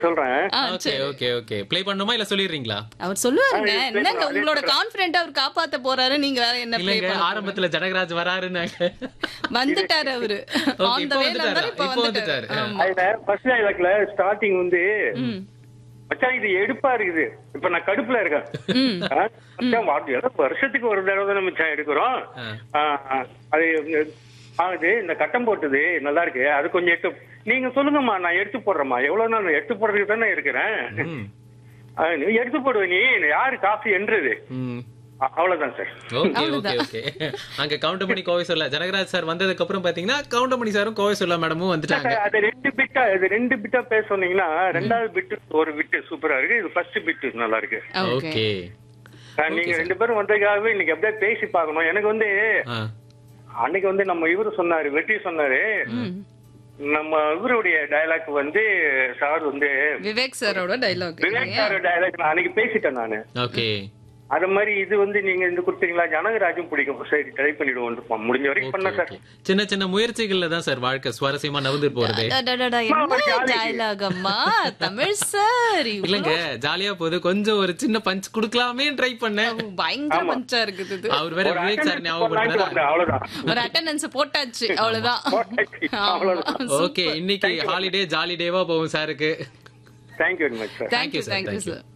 சொல்றேன் ஆ, ஓகே சரி. ஓகே ஓகே ப்ளே பண்ணுமா இல்ல சொல்லிடுறீங்களா அவர் சொல்லுவாருங்க ஆ, என்னங்க அதே உங்களோட சொல்றேன். கான்பிடென்ட் அவர் காப்பாத்த போறாரு நீங்க வேற என்ன play இல்லங்க பண்ண ஆரம்பத்துல ஜனகராஜ் வராருன்னாங்க வந்துட்டாரு அவரு Okay, ஆன் த இப்போ வேல வந்துட்டாரா? இருந்தாரு இப்ப இப்போ வந்துட்டாரு வந்துட்டாரு. ஆமா. அதுல ஃபர்ஸ்ட் டைலாக்ல ஸ்டார்டிங் வந்து ம். மச்சான் இது எடுப்பா இருக்குது இப்ப நான் கடுப்புல இருக்கேன் ம். ஆ, மச்சான், வா- ஏதோ வருஷத்துக்கு ஒரு தடவை தானே மச்சான் எடுக்கிறோம் ஆ. ஆ, ஆ, அது ஆகுது இந்த கட்டம் போட்டது நல்லா இருக்கு அது கொஞ்சம் எடுத்து நீங்க சொல்லுங்கம்மா நான் எடுத்து போடுறேம்மா எவ்வளவு நான் எடுத்து போடுறதுக்கு தானே இருக்கிறேன் ம். ஆ, நீ எடுத்து போடுவ நீ யாரு காசு என்றது ம். அ- அவ்வளவுதான் சார் ஓகே ஓகே ஓகே அங்க கவுண்டமணி கோவை சொல்ல ஜனகராஜ் சார் வந்ததுக்கு அப்புறம் பாத்தீங்கன்னா கவுண்டமணி சாரும் கோவை சொல்ல மேடமும் வந்துட்டாங்க அது ரெண்டு பிட்டா இது ரெண்டு பிட்டா பேச சொன்னீங்கன்னா ரெண்டாவது பிட்டு ஒரு பிட்டு சூப்பரா இருக்கு இது ஃபர்ஸ்ட் பிட்டு நல்லா இருக்கு ஓகே ஓகே ஆ, நீங்க ரெண்டு பேரும் வந்ததுக்காகவே இன்னைக்கு அப்படியே பேசி பார்க்கணும் எனக்கு வந்து ஆ. அன்னைக்கு வந்து நம்ம இவரு சொன்னாரு வெற்றி சொன்னாரு நம்ம இவருடைய டயலாக் வந்து சார் வந்து விவேக் சாரோட டைலாக் விவேக் சார் டயலாக் நான் அன்னைக்கு பேசிட்டேன் நானு ஓகே அது மாதிரி இது வந்து நீங்க இந்த கொடுத்தீங்களா ஜனகராஜும் பிடிக்கும் சரி ட்ரை பண்ணிடுவோம் முடிஞ்ச வரைக்கும் பண்ண சார் ஓகே. சின்ன சின்ன முயற்சிகள்ல தான் சார் வாழ்க்கை சுவாரசியமா நவுந்து போறது என்ன டைலாக் அம்மா தமிழ் சார் இல்லங்க ஜாலியா போகுது கொஞ்சம் ஒரு சின்ன பஞ்ச் குடுக்கலாமே ட்ரை பண்ணேன் பயங்கர பஞ்சா இருக்குது இது. அவர் வேற ஒரு விவேக் சார் attendance போடலான்ட்டு ஞாபகப்படுத்தினாரா வந்தேன், அவ்வளவுதான் ஒரு அட்டெண்டன்ஸ் போட்டாச்சு அவ்வளவுதான் போட்டாச்சு, ஆமா. அவ்வளவுதான். ஓகே இன்னைக்கு ஹாலிடே ஜாலி டேவா போகும் சாருக்கு thank you very much sir thank you sir, thank you thank you. Sir